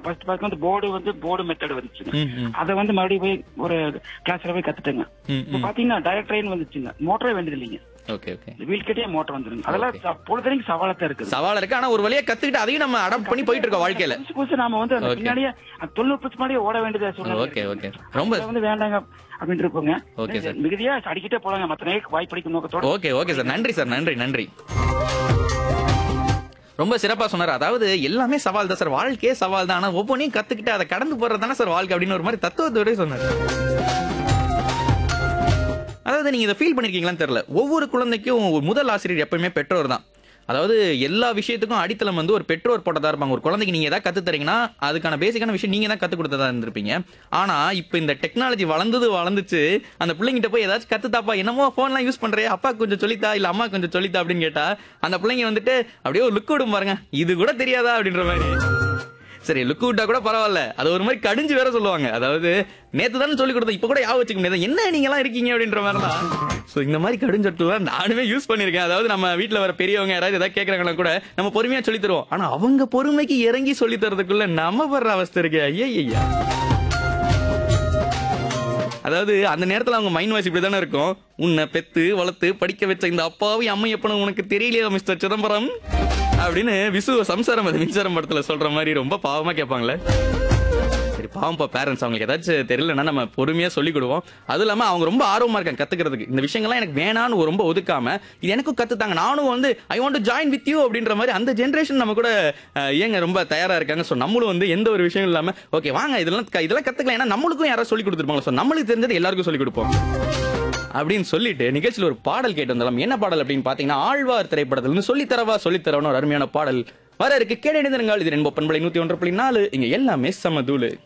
First பார்க்க வந்து board வந்து போர்டு மெத்தட் வந்துச்சுங்க ம், ம். அதை வந்து மறுபடியும் போய் ஒரு கிளாஸ்ல போய் கத்துட்டேங்க ம், இப்ப பாத்தீங்கன்னா டைரக்ட் ட்ரெயின் வந்துச்சுங்க மோட்டரே வேண்டியது இல்லைங்க ஓகே ஓகே இந்த வீல் கிட்டே மோட்டர் வந்துருங்க அதெல்லாம் ச- பொழுதனைக்கு சவாலத்தான் இருக்குது சவால் இருக்கு ஆனா ஒரு வழியா கத்துக்கிட்டு அதையும் நம்ம அடாப்ட் பண்ணி போயிட்டு இருக்கோம் வாழ்க்கையில புதுசு புதுசு நாம வந்து அந்த Okay. பின்னாடியே அந்த தொழில்நுட்பத்து முன்னாடியே ஓட வேண்டியதா சூழ்நிலை ஓகே இருக்குங்க. ஓகே ரொம்ப அதை வந்து வேண்டாங்க அப்படின்னு இருப்போங்க Okay, sir. மிகுதியா அடிக்கிட்டே போலாங்க மத்த நேரம் வாய்ப்படிக்கும் நோக்கத்தோட ஓகே ஓகே சார் நன்றி சார் நன்றி நன்றி ரொம்ப சிறப்பா சொன்னார் அதாவது எல்லாமே சவால் தான் சார் வாழ்க்கையே சவால் தான் ஆனா ஒவ்வொன்றையும் கத்துக்கிட்டு அதை கடந்து போறது தானே சார் வாழ்க்கை அப்படின்னு ஒரு மாதிரி தத்துவத்தோட சொன்னார் அதாவது நீங்க இதை ஃபீல் பண்ணிருக்கீங்களான்னு தெரியல ஒவ்வொரு குழந்தைக்கும் ஒரு முதல் ஆசிரியர் எப்பயுமே பெற்றோர் தான் அதாவது எல்லா விஷயத்துக்கும் அடித்தளம் வந்து ஒரு பெற்றோர் போட்டதா இருப்பாங்க ஒரு குழந்தைக்கு நீங்க ஏதாவது கத்து தரீங்கன்னா அதுக்கான பேசிக்கான விஷயம் நீங்க தான் கத்து கொடுத்ததா இருந்திருப்பீங்க ஆனா இப்போ இந்த டெக்னாலஜி வளர்ந்தது வளர்ந்துச்சு அந்த பிள்ளைங்கிட்ட போய் ஏதாச்சும் கத்துத்தாப்பா என்னமோ போன்லாம் யூஸ் பண்றே அப்பா கொஞ்சம் சொல்லித்தா இல்ல அம்மா கொஞ்சம் சொல்லித்தா அப்படின்னு கேட்டா அந்த பிள்ளைங்க வந்துட்டு அப்படியே ஒரு லுக் விடும் பாருங்க இது கூட தெரியாதா அப்படின்ற மாதிரி சரி லுக் விட்டா கூட பரவாயில்ல அது ஒரு மாதிரி கடிஞ்சு வேற சொல்லுவாங்க அதாவது நேத்து தானே சொல்லி கொடுத்தேன் இப்ப கூட யா வச்சுக்க முடியாது என்ன நீங்க எல்லாம் இருக்கீங்க அப்படின்ற மாதிரிலாம் சோ இந்த மாதிரி கடிஞ்சொட்டுலாம் நானுமே யூஸ் பண்ணிருக்கேன் அதாவது நம்ம வீட்ல வர பெரியவங்க யாராவது ஏதாவது கேக்குறாங்கன்னா கூட நம்ம பொறுமையா சொல்லி தருவோம் ஆனா அவங்க பொறுமைக்கு இறங்கி சொல்லி தரதுக்குள்ள நம்ம படுற அவஸ்தை இருக்கு ஐயா ஐயா அதாவது அந்த நேரத்துல அவங்க மைண்ட் வாய்ஸ் இப்படி தானே இருக்கும் உன்னை பெத்து வளர்த்து படிக்க வச்ச இந்த அப்பாவி அம்மையப்பனும் உனக்கு தெரியலையா மிஸ்டர் சிதம்பரம் அப்படின்னு விசு சம்சாரம் அது மின்சாரம் படத்துல சொல்ற மாதிரி ரொம்ப பாவமா கேட்பாங்களே சரி பாவம்ப்பா பேரண்ட்ஸ் அவங்களுக்கு ஏதாச்சும் தெரியலன்னா நம்ம பொறுமையா சொல்லி கொடுவோம் அது இல்லாம அவங்க ரொம்ப ஆர்வமா இருக்காங்க கத்துக்கிறதுக்கு இந்த விஷயங்கள்லாம் எனக்கு வேணான்னு ரொம்ப ஒதுக்காம இது எனக்கும் கத்துத்தாங்க நானும் வந்து I want to join with you அப்படின்ற மாதிரி அந்த ஜென்ரேஷன் நம்ம கூட அஹ், ஏங்க ரொம்ப தயாரா இருக்காங்க ஸோ நம்மளும் வந்து எந்த ஒரு விஷயம் இல்லாம ஓகே வாங்க இதெல்லாம் க- இதெல்லாம் கத்துக்கலாம் ஏன்னா நம்மளுக்கும் யாராவது சொல்லி கொடுத்துருப்பாங்க ஸோ நம்மளுக்கு தெரிஞ்சது எல்லாருக்கும் சொல்லி கொடுப்போம் அப்படின்னு சொல்லிட்டு நிகழ்ச்சியில் ஒரு பாடல் கேட்டு வந்தாலும் என்ன பாடல் அப்படின்னு பாத்தீங்கன்னா ஆழ்வார் திரைப்படத்துல இருந்து சொல்லித்தரவா சொல்லித்தரவன ஒரு அருமையான பாடல் வர இருக்கு கேட்டு இது ரெண்டு பண்பலை நூத்தி ஒன்று புள்ளி நாலு இங்க எல்லாமே சமதூளு